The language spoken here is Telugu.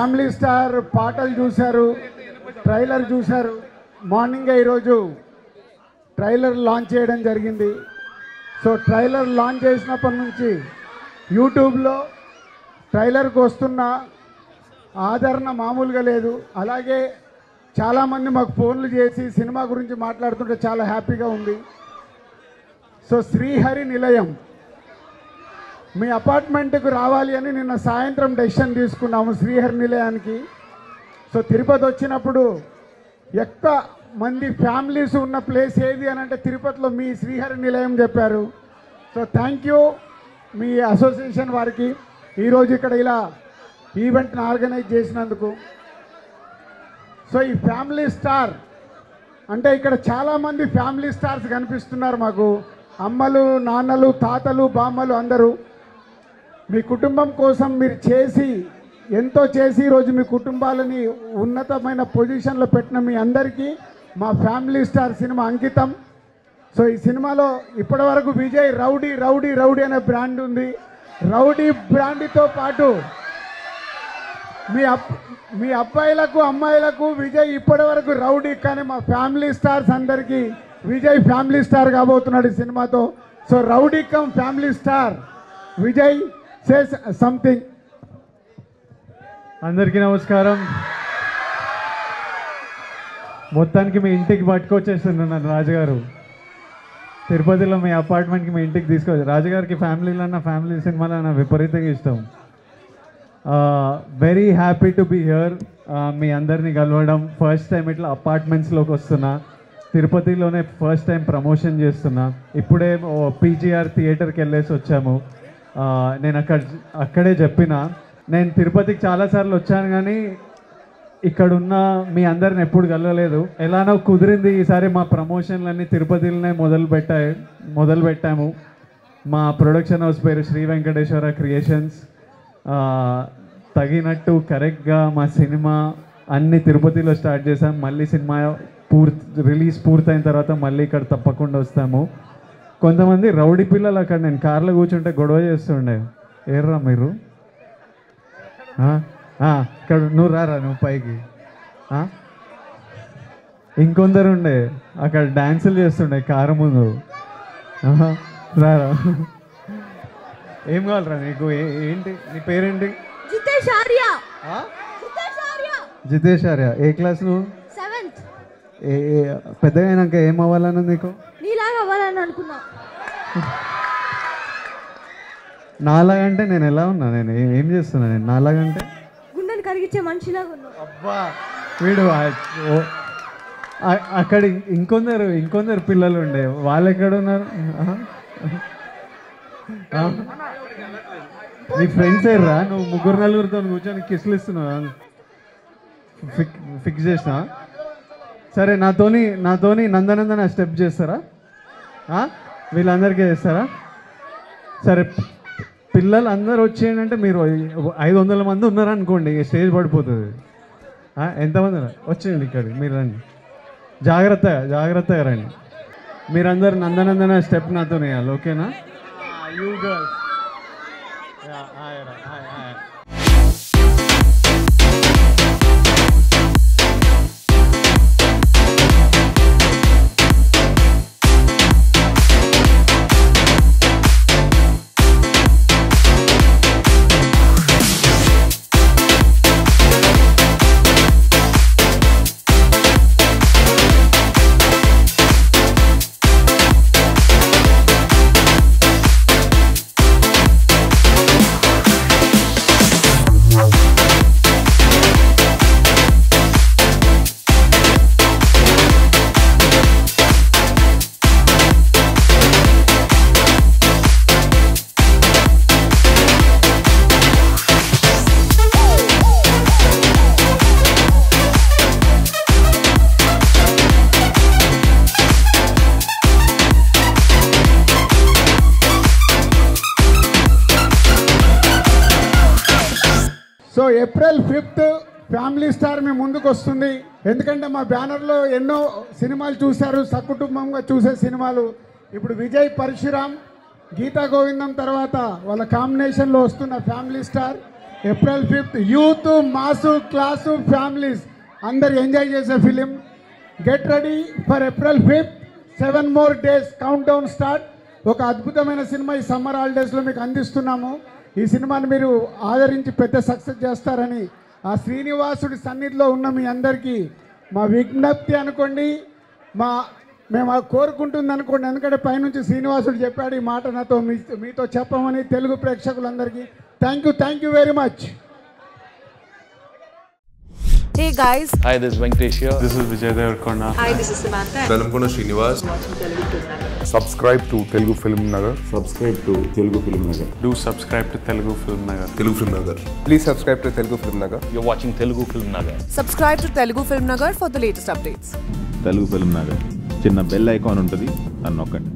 ఫ్యామిలీ స్టార్ పాటలు చూశారు ట్రైలర్ చూశారు మార్నింగే ఈరోజు ట్రైలర్ లాంచ్ చేయడం జరిగింది సో ట్రైలర్ లాంచ్ చేసినప్పటి నుంచి యూట్యూబ్లో ట్రైలర్కి వస్తున్న ఆదరణ మామూలుగా లేదు అలాగే చాలామంది మాకు ఫోన్లు చేసి సినిమా గురించి మాట్లాడుతుంటే చాలా హ్యాపీగా ఉంది సో శ్రీహరి నిలయం మీ అపార్ట్మెంట్కి రావాలి అని నిన్న సాయంత్రం డెసిషన్ తీసుకున్నాము శ్రీహరి నిలయానికి సో తిరుపతి వచ్చినప్పుడు ఎక్కువ మంది ఫ్యామిలీస్ ఉన్న ప్లేస్ ఏది అని అంటే తిరుపతిలో మీ శ్రీహరి నిలయం చెప్పారు సో థ్యాంక్ యూ మీ అసోసియేషన్ వారికి ఈరోజు ఇక్కడ ఇలా ఈవెంట్ని ఆర్గనైజ్ చేసినందుకు సో ఈ ఫ్యామిలీ స్టార్ అంటే ఇక్కడ చాలామంది ఫ్యామిలీ స్టార్స్ కనిపిస్తున్నారు మాకు అమ్మలు నాన్నలు తాతలు బామ్మలు అందరూ మీ కుటుంబం కోసం మీరు చేసి ఎంతో చేసి ఈరోజు మీ కుటుంబాలని ఉన్నతమైన పొజిషన్లో పెట్టిన మీ అందరికీ మా ఫ్యామిలీ స్టార్ సినిమా అంకితం సో ఈ సినిమాలో ఇప్పటివరకు విజయ్ రౌడీ రౌడీ రౌడీ అనే బ్రాండ్ ఉంది రౌడీ బ్రాండ్తో పాటు మీ అబ్ మీ అబ్బాయిలకు అమ్మాయిలకు విజయ్ ఇప్పటివరకు రౌడీ కానీ మా ఫ్యామిలీ స్టార్స్ అందరికీ విజయ్ ఫ్యామిలీ స్టార్ కాబోతున్నాడు ఈ సినిమాతో so rowdy come family star Vijay says something అందరికీ నమస్కారం మొత్తానికి మీ ఇంటికి పట్టుకొచ్చేస్తున్నాను నన్ను రాజుగారు తిరుపతిలో మీ అపార్ట్మెంట్కి మీ ఇంటికి తీసుకొచ్చి రాజుగారికి ఫ్యామిలీలో అన్న ఫ్యామిలీ సినిమాలో నా విపరీతంగా ఇష్టం very happy to be here మీ అందరినీ కలవడం ఫస్ట్ టైం ఇట్లా అపార్ట్మెంట్స్లోకి వస్తున్నా తిరుపతిలోనే ఫస్ట్ టైం ప్రమోషన్ చేస్తున్నా ఇప్పుడే పీజీఆర్ థియేటర్కి వెళ్ళేసి వచ్చాము ఆ, నేను అక్కడ అక్కడే చెప్పిన నేను తిరుపతికి చాలాసార్లు వచ్చాను కానీ ఇక్కడున్న మీ అందరిని ఎప్పుడు కలవలేదు ఎలానో కుదిరింది ఈసారి మా ప్రమోషన్లన్నీ తిరుపతిలోనే మొదలు పెట్టాయి మొదలు పెట్టాము మా ప్రొడక్షన్ హౌస్ పేరు శ్రీ వెంకటేశ్వర క్రియేషన్స్ ఆ, తగినట్టు కరెక్ట్గా మా సినిమా అన్ని తిరుపతిలో స్టార్ట్ చేసాం మళ్ళీ సినిమా పూర్తి రిలీజ్ పూర్తయిన తర్వాత మళ్ళీ ఇక్కడ తప్పకుండా వస్తాము కొంతమంది రౌడీ పిల్లలు అక్కడ నేను కార్లో కూర్చుంటే గొడవ చేస్తుండే ఏర్రా మీరు ఆ? ఆ, ఇక్కడ నువ్వు రారా నువ్వు పైకి ఆ? ఇంకొందరు ఉండే అక్కడ డాన్సులు చేస్తుండే కారు ముందు ఆహా, రారా ఏం కావాలరా నీకు ఏ- ఏంటి నీ పేరేంటి జితేష్ ఆర్య ఆ? జితేష్ ఆర్య జితేష్ ఆర్య ఏ క్లాస్ నువ్వు సెవెంత్ ఏ ఏ- పెద్దగా అయినాక ఏం అవ్వాలని నీకు నీలాగా అవ్వాలని అనుకున్నా నాలాగంటే నేను ఎలా ఉన్నా నేను ఏ- ఏం చేస్తున్నా నేను నాలాగంటే గుండెని కరిగించే మనిషిలాగా ఉన్నావు అబ్బా వీడు ఆ- ఓ- ఆ- అక్కడ ఇం- ఇంకొందరు ఇంకొందరు పిల్లలు ఉండే వాళ్ళు ఎక్కడ ఉన్నారు ఆహా. ఆ? నీ ఫ్రెండ్స్ ఏర్రా నువ్వు ముగ్గురు నలుగురితో కూర్చొని కిస్లు ఇస్తున్నావు ఫిక్ ఫిక్స్ చేసిన సరే నాతోని నాతోని నందనందన స్టెప్ చేస్తారా ఆ? వీళ్ళందరికీ చేస్తారా సరే పిల్లలు అందరు వచ్చేయండి మీరు ఐదు వందల మంది ఉన్నారనుకోండి ఇక స్టేజ్ పడిపోతుంది ఆ, ఎంతమంది ఉన్నారు? వచ్చేయండి ఇక్కడికి మీరు రండి జాగ్రత్తగా జాగ్రత్తగా రండి మీరందరు నందనందన స్టెప్ నాతో వేయాలి ఓకేనా you girls so April fifth family star మీ ముందుకు వస్తుంది ఎందుకంటే మా బ్యానర్లో ఎన్నో సినిమాలు చూశారు సకుటుంబంగా చూసే సినిమాలు ఇప్పుడు విజయ్ పరశురామ్ గీతా గోవిందం తర్వాత వాళ్ళ కాంబినేషన్లో వస్తున్న family star April fifth youth mass class families అందరు ఎంజాయ్ చేసే film get ready for April fifth seven more days countdown start ఒక అద్భుతమైన సినిమా ఈ సమ్మర్ హాలిడేస్లో మీకు అందిస్తున్నాము ఈ సినిమాని మీరు ఆదరించి పెద్ద సక్సెస్ చేస్తారని ఆ శ్రీనివాసుడి సన్నిధిలో ఉన్న మీ అందరికీ మా విజ్ఞప్తి అనుకోండి మా మేము అది కోరుకుంటుంది అనుకోండి ఎందుకంటే పైనుంచి శ్రీనివాసుడు చెప్పాడు ఈ మాట నాతో మీ మీతో చెప్పమని తెలుగు ప్రేక్షకులందరికీ thank you thank you very much Hey guys, Hi, this is Venkatesh here. This is Vijay Devarkonda. hi, this is Samantha. Velankonda Srinivas subscribe to Telugu Film Nagar subscribe to Telugu Film Nagar Do subscribe to Telugu Film Nagar. Telugu Film Nagar please subscribe to Telugu Film Nagar You're watching Telugu Film Nagar. Subscribe to Telugu Film Nagar for the latest updates. Telugu Film Nagar చిన్న బెల్ ఐకాన్ ఉంటుంది అని నొక్కండి